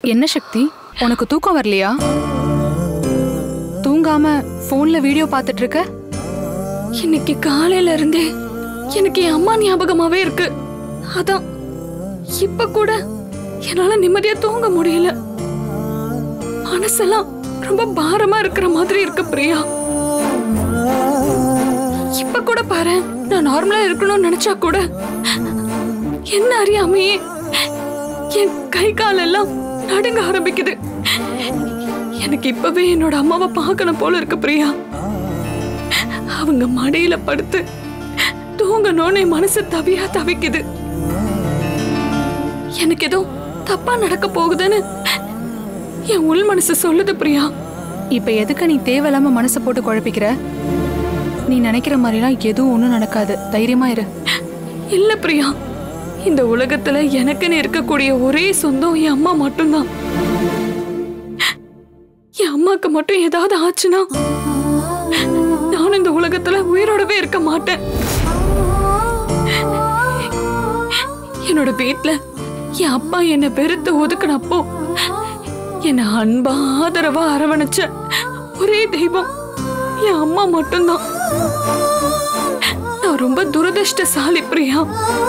என்ன சக்தி உனக்கு தூக்கம் வரலையா தூங்காம போன்ல வீடியோ பார்த்துட்டு இருக்க இன்னைக்கு காலையில இருந்தே எனக்கு என் அம்மா ஞாபகமாவே இருக்கு அதான் இப்ப கூட என்னால நிம்மதியா தூங்க முடியல மனசெல்லாம் ரொம்ப பாரமா இருக்கிற மாதிரி இருக்கு பிரியா இப்ப கூட பாரு நான் நார்மலா இருக்கணும்னு நினைச்சா கூட என்ன அறியாமையே என் கை காலெல்லாம் நடுங்க ஆரம்பிக்குது எனக்கு இப்பவே என்னோட அம்மாவை பார்க்கணும் போல இருக்கு பிரியா அவங்க மடியில படுத்து தூங்கணும்னு என் மனசு தவியா தவிக்குது எனக்கு ஏதோ தப்பா நடக்க போகுதுன்னு என் உள் மனசு சொல்லுது பிரியா இப்ப எதுக்கு நீ தேவையில்லாம மனசை போட்டு குழப்பிக்கிற நீ நினைக்கிற மாதிரிலாம் எதுவும் ஒன்றும் நடக்காது தைரியமா இரு இல்ல பிரியா இந்த உலகத்துல எனக்குன்னு இருக்கக்கூடிய ஒரே சொந்தம் என் அம்மா மட்டும்தான் என் அம்மாக்கு மட்டும் ஏதாவது ஆச்சுன்னா நானும் இந்த உலகத்துல உயிரோடவே இருக்க மாட்டேன் என்னோட வீட்ல என் அப்பா என்னை வெறுத்து ஒதுக்குனப்போ என்னை அன்பா ஆதரவா அரவணைச்ச ஒரே தெய்வம் என் அம்மா மட்டும்தான் நான் ரொம்ப துரதிருஷ்டசாலி பிரியா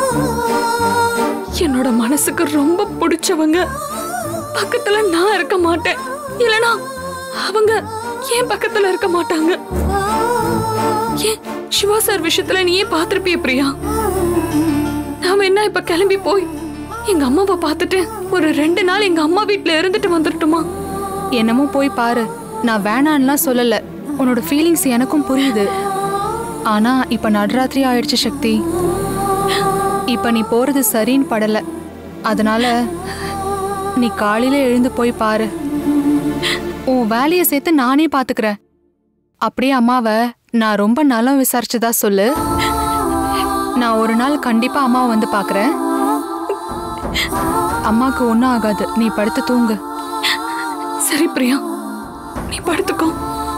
என்னோட மனசுக்கு ரொம்ப பிடிச்சவங்க பக்கத்துல நான் இருக்க மாட்டேன் இல்லனா அவங்க ஏன் பக்கத்துல இருக்க மாட்டாங்க ஏன் சிவா சார் விஷயத்துல நீயே பாத்திருப்பிய பிரியா நாம என்ன இப்ப கிளம்பி போய் எங்க அம்மாவை பார்த்துட்டு ஒரு ரெண்டு நாள் எங்க அம்மா வீட்ல இருந்துட்டு வந்துடட்டுமா என்னமோ போய் பாரு நான் வேணான்லாம் சொல்லல உன்னோட ஃபீலிங்ஸ் எனக்கும் புரியுது ஆனா இப்ப நடுராத்திரி ஆயிடுச்சு சக்தி இப்ப நீ போறது சரின்னு படல அதனால நீ காலையில எழுந்து போய் பாரு உன் வேலையை சேர்த்து நானே பாத்துக்கிறேன் அப்படியே அம்மாவை நான் ரொம்ப நலம் விசாரிச்சதா சொல்லு நான் ஒரு நாள் கண்டிப்பா அம்மாவை வந்து பாக்குறேன் அம்மாக்கு ஒன்றும் ஆகாது நீ படுத்து தூங்கு சரி பிரியா நீ படுத்துக்கோ